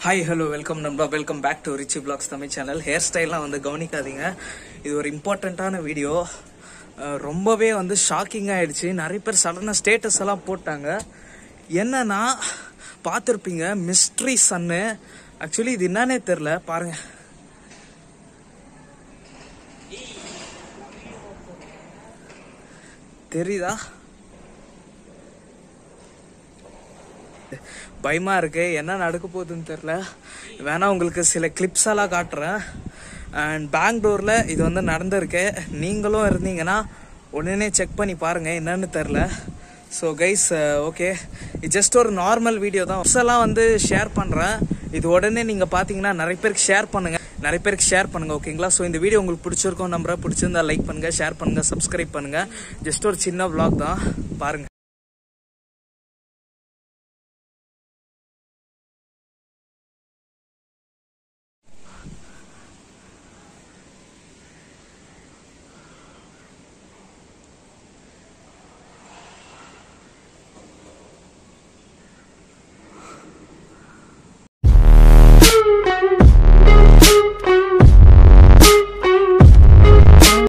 hi hello welcome நண்பா welcome back to Richie vlogs Tamil channel hair ஸ்டைல்லாம் வந்து கவனிக்காதீங்க இது ஒரு இம்பார்ட்டண்ட்டான வீடியோ ரொம்பவே வந்து ஷாக்கிங் ஆயிடுச்சு நிறைய பேர் சடனாக ஸ்டேட்டஸ் எல்லாம் போட்டாங்க என்னன்னா பார்த்துருப்பீங்க மிஸ்ட்ரி சன்னு ஆக்சுவலி இது என்னன்னே தெரில பாருங்க தெரியுதா பயமா இருக்கு என்ன நடக்க போகுதுன்னு தெரில வேணா உங்களுக்கு சில கிளிப்ஸ் எல்லாம் காட்டுறேன் அண்ட் பெங்களூர்ல இது வந்து நடந்திருக்கு நீங்களும் இருந்தீங்கன்னா உடனே செக் பண்ணி பாருங்க என்னன்னு தெரில ஸோ கைஸ் ஓகே இது ஜஸ்ட் ஒரு நார்மல் வீடியோ தான் Tips எல்லாம் வந்து ஷேர் பண்ணுறேன் இது உடனே நீங்கள் பார்த்தீங்கன்னா நிறைய பேருக்கு ஷேர் பண்ணுங்க நிறைய பேருக்கு ஷேர் பண்ணுங்க ஓகேங்களா ஸோ இந்த வீடியோ உங்களுக்கு பிடிச்சிருக்கோம் நம்புறேன் பிடிச்சிருந்தா லைக் பண்ணுங்க ஷேர் பண்ணுங்க சப்ஸ்கிரைப் பண்ணுங்க ஜஸ்ட் ஒரு சின்ன vlog தான் பாருங்க